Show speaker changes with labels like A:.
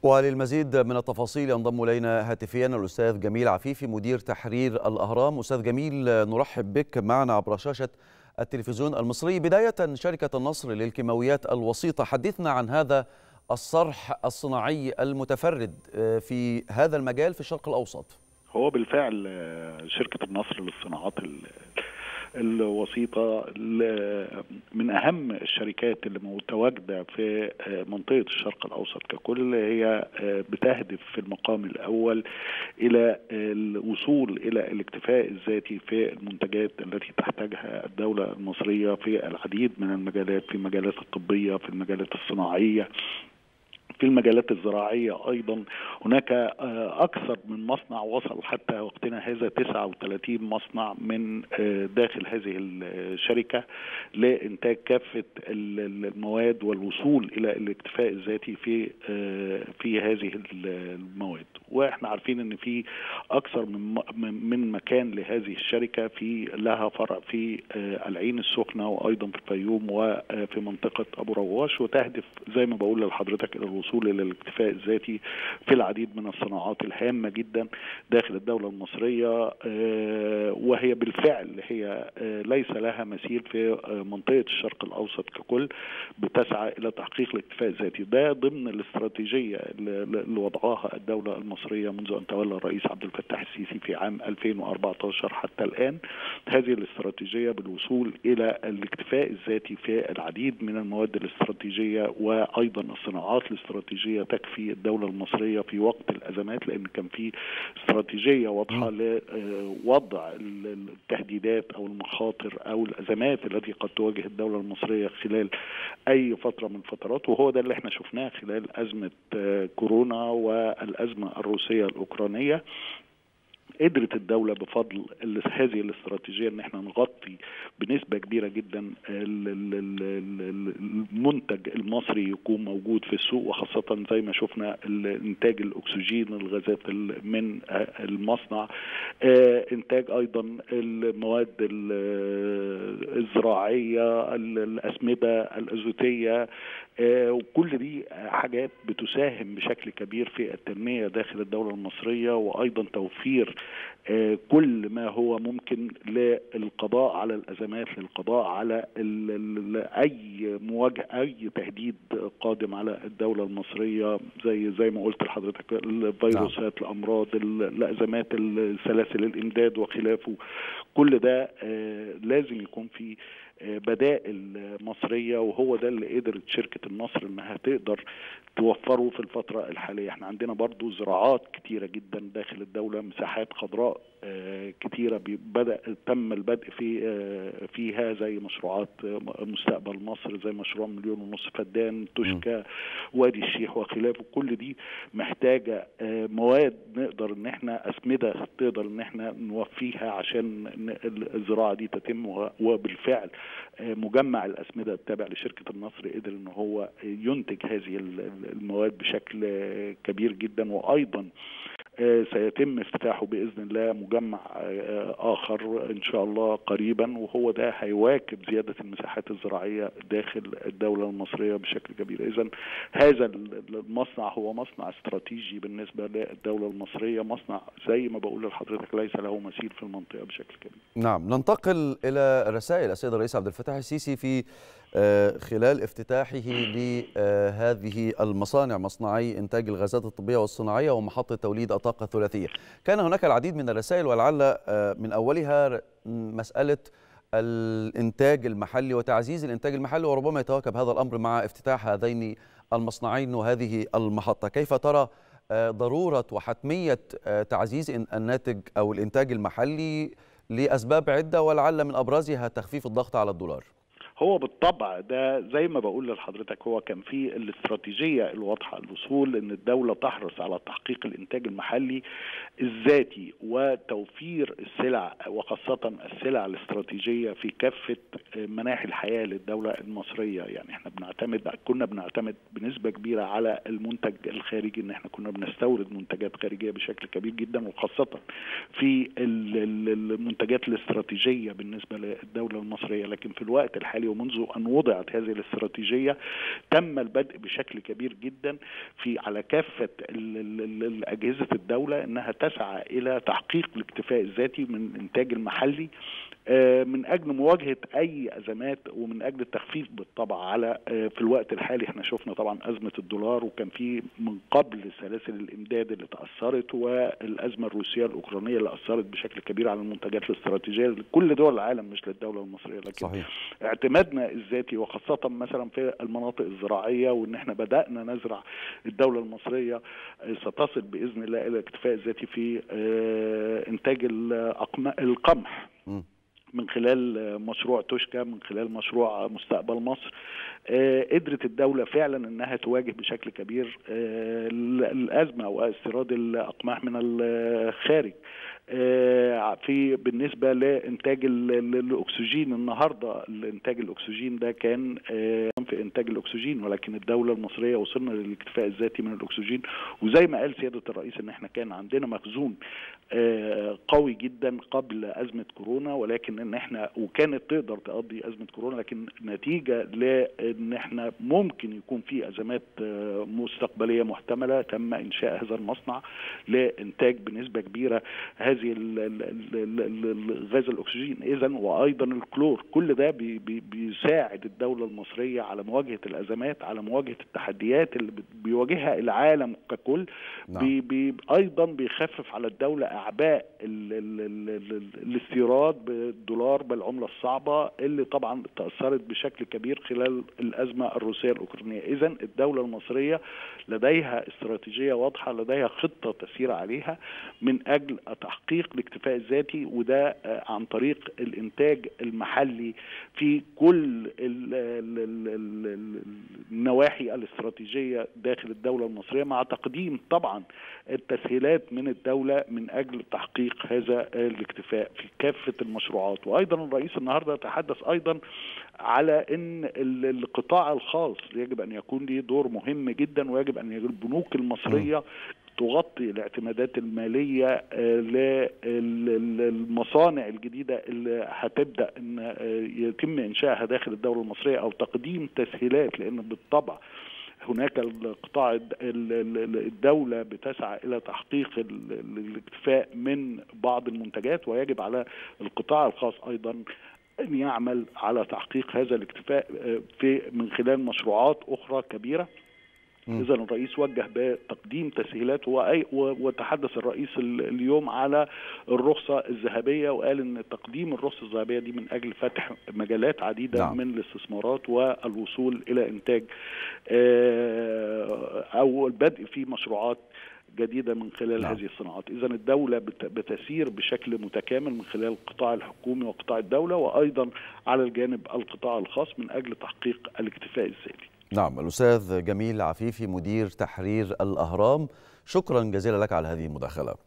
A: وللمزيد من التفاصيل ينضم الينا هاتفيا الاستاذ جميل عفيفي مدير تحرير الاهرام استاذ جميل نرحب بك معنا عبر شاشه التلفزيون المصري بدايه شركه النصر للكيماويات الوسيطه حدثنا عن هذا الصرح الصناعي المتفرد في هذا المجال في الشرق الاوسط
B: هو بالفعل شركه النصر للصناعات الوسيطة من أهم الشركات اللي متواجدة في منطقة الشرق الأوسط ككل هي بتهدف في المقام الأول إلى الوصول إلى الاكتفاء الذاتي في المنتجات التي تحتاجها الدولة المصرية في العديد من المجالات في المجالات الطبية في المجالات الصناعية في المجالات الزراعية أيضا هناك أكثر من مصنع وصل حتى وقتنا هذا 39 مصنع من داخل هذه الشركة لإنتاج كافة المواد والوصول إلى الاكتفاء الذاتي في في هذه المواد واحنا عارفين ان في اكثر من من مكان لهذه الشركه في لها فرع في العين السخنه وايضا في الفيوم وفي منطقه ابو رواش وتهدف زي ما بقول لحضرتك الى الوصول الى الاكتفاء الذاتي في العديد من الصناعات الهامه جدا داخل الدوله المصريه وهي بالفعل هي ليس لها مثيل في منطقه الشرق الاوسط ككل بتسعى الى تحقيق الاكتفاء الذاتي ده ضمن الاستراتيجيه اللي وضعها الدوله المصريه المصرية منذ أن تولى الرئيس عبد الفتاح السيسي في عام 2014 حتى الآن هذه الاستراتيجية بالوصول إلى الاكتفاء الذاتي في العديد من المواد الاستراتيجية وأيضا الصناعات الاستراتيجية تكفي الدولة المصرية في وقت الأزمات لأن كان في استراتيجية واضحة لوضع التهديدات أو المخاطر أو الأزمات التي قد تواجه الدولة المصرية خلال أي فترة من الفترات وهو ده اللي احنا شفناه خلال أزمة كورونا والأزمة الروسيه الاوكرانيه قدرت الدوله بفضل هذه الاستراتيجيه ان احنا نغطي بنسبه كبيره جدا المنتج المصري يكون موجود في السوق وخاصه زي ما شفنا انتاج الاكسجين الغازات من المصنع انتاج ايضا المواد الزراعيه الاسمده الازوتيه وكل دي حاجات بتساهم بشكل كبير في التنميه داخل الدوله المصريه وايضا توفير كل ما هو ممكن للقضاء على الازمات للقضاء على اي مواجهه اي تهديد قادم على الدوله المصريه زي زي ما قلت لحضرتك الفيروسات الامراض الازمات سلاسل الامداد وخلافه كل ده لازم يكون في بدائل مصريه وهو ده اللي قدرت شركه النصر انها تقدر توفره في الفتره الحاليه احنا عندنا برضو زراعات كتيره جدا داخل الدوله مساحات خضراء كتيرة بدأ تم البدء في فيها زي مشروعات مستقبل مصر زي مشروع مليون ونص فدان تشكى وادي الشيخ وخلافه كل دي محتاجة مواد نقدر ان احنا اسمدة تقدر ان احنا نوفيها عشان الزراعة دي تتم وبالفعل مجمع الاسمدة التابع لشركة النصر قدر ان هو ينتج هذه المواد بشكل كبير جدا وايضا سيتم افتتاحه باذن الله مجمع اخر ان شاء الله قريبا وهو ده هيواكب زياده المساحات الزراعيه داخل الدوله المصريه بشكل كبير اذا هذا المصنع هو مصنع استراتيجي بالنسبه للدوله المصريه مصنع زي ما بقول لحضرتك ليس له مثيل في المنطقه بشكل كبير
A: نعم ننتقل الى رسائل السيد الرئيس عبد الفتاح السيسي في خلال افتتاحه لهذه المصانع مصنعي إنتاج الغازات الطبية والصناعية ومحطة توليد الطاقة الثلاثية كان هناك العديد من الرسائل ولعل من أولها مسألة الإنتاج المحلي وتعزيز الإنتاج المحلي وربما يتواكب هذا الأمر مع افتتاح هذين المصنعين وهذه المحطة كيف ترى ضرورة وحتمية تعزيز الناتج أو الإنتاج المحلي لأسباب عدة ولعل من أبرزها تخفيف الضغط على الدولار
B: هو بالطبع ده زي ما بقول لحضرتك هو كان في الاستراتيجيه الواضحه الوصول ان الدوله تحرص على تحقيق الانتاج المحلي الذاتي وتوفير السلع وخاصه السلع الاستراتيجيه في كافه مناحي الحياه للدوله المصريه يعني احنا بنعتمد كنا بنعتمد بنسبه كبيره على المنتج الخارجي ان احنا كنا بنستورد منتجات خارجيه بشكل كبير جدا وخاصه في المنتجات الاستراتيجيه بالنسبه للدوله المصريه لكن في الوقت الحالي المحلي ومنذ ان وضعت هذه الاستراتيجيه تم البدء بشكل كبير جدا في على كافه اجهزه الدوله انها تسعى الى تحقيق الاكتفاء الذاتي من الانتاج المحلي من اجل مواجهه اي ازمات ومن اجل التخفيف بالطبع على في الوقت الحالي احنا شفنا طبعا ازمه الدولار وكان في من قبل سلاسل الامداد اللي تاثرت والازمه الروسيه الاوكرانيه اللي اثرت بشكل كبير على المنتجات الاستراتيجيه لكل دول العالم مش للدوله المصريه لكن
A: صحيح.
B: اعتمادنا الذاتي وخاصه مثلا في المناطق الزراعيه وان احنا بدانا نزرع الدوله المصريه ستصل باذن الله الى الاكتفاء الذاتي في انتاج القمح
A: م.
B: من خلال مشروع توشكا من خلال مشروع مستقبل مصر قدرت الدولة فعلا انها تواجه بشكل كبير الازمة واستيراد الاقماح من الخارج في بالنسبة لإنتاج الأكسجين النهاردة إنتاج الأكسجين ده كان في إنتاج الأكسجين ولكن الدولة المصرية وصلنا للاكتفاء الذاتي من الأكسجين وزي ما قال سيادة الرئيس إن إحنا كان عندنا مخزون قوي جدا قبل أزمة كورونا ولكن إن إحنا وكانت تقدر تقضي أزمة كورونا لكن نتيجة لإن إحنا ممكن يكون في أزمات مستقبلية محتملة تم إنشاء هذا المصنع لإنتاج بنسبة كبيرة هذه غاز الاكسجين اذا وايضا الكلور كل ده بي بي بيساعد الدوله المصريه على مواجهه الازمات على مواجهه التحديات اللي بيواجهها العالم ككل
A: نعم.
B: بي بي ايضا بيخفف على الدوله اعباء ال ال ال ال الاستيراد بالدولار بالعمله الصعبه اللي طبعا تاثرت بشكل كبير خلال الازمه الروسيه الاوكرانيه اذا الدوله المصريه لديها استراتيجيه واضحه لديها خطه تسير عليها من اجل تحقيق الاكتفاء الذاتي وده عن طريق الانتاج المحلي في كل النواحي الاستراتيجيه داخل الدوله المصريه مع تقديم طبعا التسهيلات من الدوله من اجل تحقيق هذا الاكتفاء في كافه المشروعات وايضا الرئيس النهارده تحدث ايضا على ان القطاع الخاص يجب ان يكون له دور مهم جدا ويجب ان البنوك المصريه تغطي الاعتمادات الماليه للمصانع الجديده اللي هتبدا ان يتم انشائها داخل الدوله المصريه او تقديم تسهيلات لان بالطبع هناك القطاع الدولة بتسعى إلى تحقيق الاكتفاء من بعض المنتجات ويجب على القطاع الخاص أيضا أن يعمل على تحقيق هذا الاكتفاء في من خلال مشروعات أخرى كبيرة اذا الرئيس وجه بتقديم تسهيلات وتحدث الرئيس اليوم على الرخصه الذهبيه وقال ان تقديم الرخصه الذهبيه دي من اجل فتح مجالات عديده
A: نعم.
B: من الاستثمارات والوصول الى انتاج او البدء في مشروعات جديده من خلال
A: نعم.
B: هذه الصناعات اذا الدوله بتسير بشكل متكامل من خلال القطاع الحكومي وقطاع الدوله وايضا على الجانب القطاع الخاص من اجل تحقيق الاكتفاء الذاتي
A: نعم الأستاذ جميل عفيفي مدير تحرير الأهرام شكرا جزيلا لك على هذه المداخلة